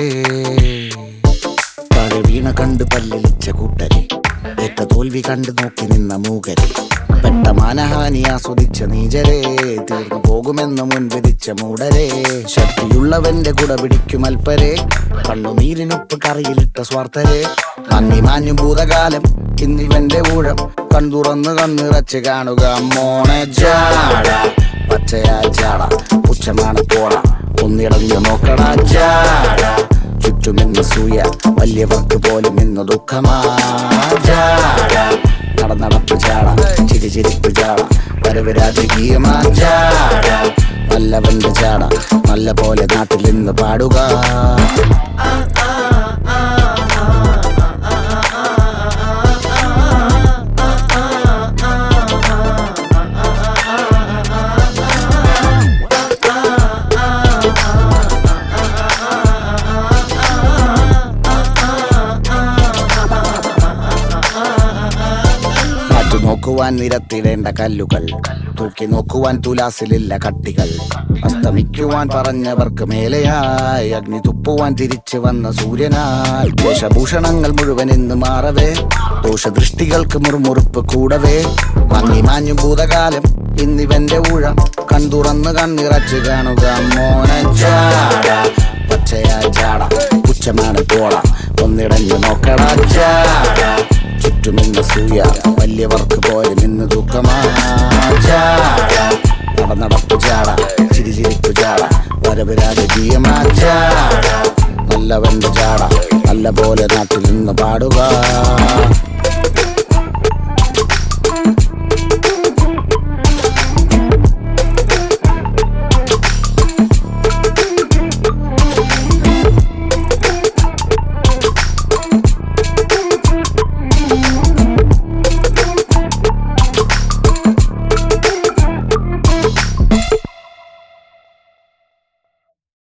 താഴെ വീണ കണ്ട് പല്ലിളിച്ച കൂട്ടരെ ഏറ്റ തോൽവി കണ്ട് നോക്കി നിന്ന മൂകരെ പെട്ട മാനഹാനി ആസ്വദിച്ച നീചരെ തീർന്നു പോകുമെന്ന് മുൻവിധിച്ച മൂടരെ ശക്തിയുള്ളവന്റെ കുട പിടിക്കും അൽപ്പരെ കണ്ണുനീരിനൊപ്പ് കറിയിലിട്ട സ്വാർത്ഥരെ നന്ദി മാഞ്ഞു ഭൂതകാലം ഇന്നിവന്റെ ഊഴം കൺതുറന്ന് കണ്ണിറച്ച് കാണുക മോണെ ജാട പച്ചയാ ചാട പുച്ഛമാണ് പോട ഒന്നിടഞ്ഞു നോക്കടാ ചാട ചുറ്റുമെന്ന് സൂയ വലിയവർക്ക് പോലും ഇന്ന് ദുഃഖമാ ജാട നടന്നടപ്പ് ചാട ചിരി ചിരിപ്പ് ചാട വരവ് രാജകീയമാ ചാട നല്ലവന്റെ ചാട നല്ല പോലെ നാട്ടിൽ ഇന്ന് പാടുക മാറ്റു നോക്കുവാൻ നിരത്തിടേണ്ട കല്ലുകൾ തൂക്കി നോക്കുവാൻ തുലാസിലില്ല കട്ടികൾ അസ്തമിക്കുവാൻ പറഞ്ഞവർക്ക് മേലെയായി അഗ്നി തുപ്പുവാൻ തിരിച്ചു വന്ന സൂര്യനായി വേഷഭൂഷണങ്ങൾ മുഴുവൻ ഇന്ന് മാറവേ ദോഷദൃഷ്ടികൾക്ക് മുറുമുറുപ്പ് കൂടവേ മങ്ങി മാഞ്ഞു ഭൂതകാലം ഇന്നിവന്റെ ഊഴം കൺതുറന്ന് കണ്ണിറച്ച് കാണുക മോനച്ചാട പച്ചയാ ചാട പുച്ഛമാണ് പോട ഒന്നിടഞ്ഞു നോക്കടാ ചാട ചുറ്റുമിന്ന് സൂയ വലിയവർക്ക് പോലും ഇന്ന് ദുഃഖമാ ചാട നടന്നടപ്പ് ചാട ചിരി ചിരിപ്പ് ചാട വരവ് രാജകീയമാ ചാട നല്ലവന്റെ ചാട നല്ല പോലെ നാട്ടിൽ നിന്ന് പാടുക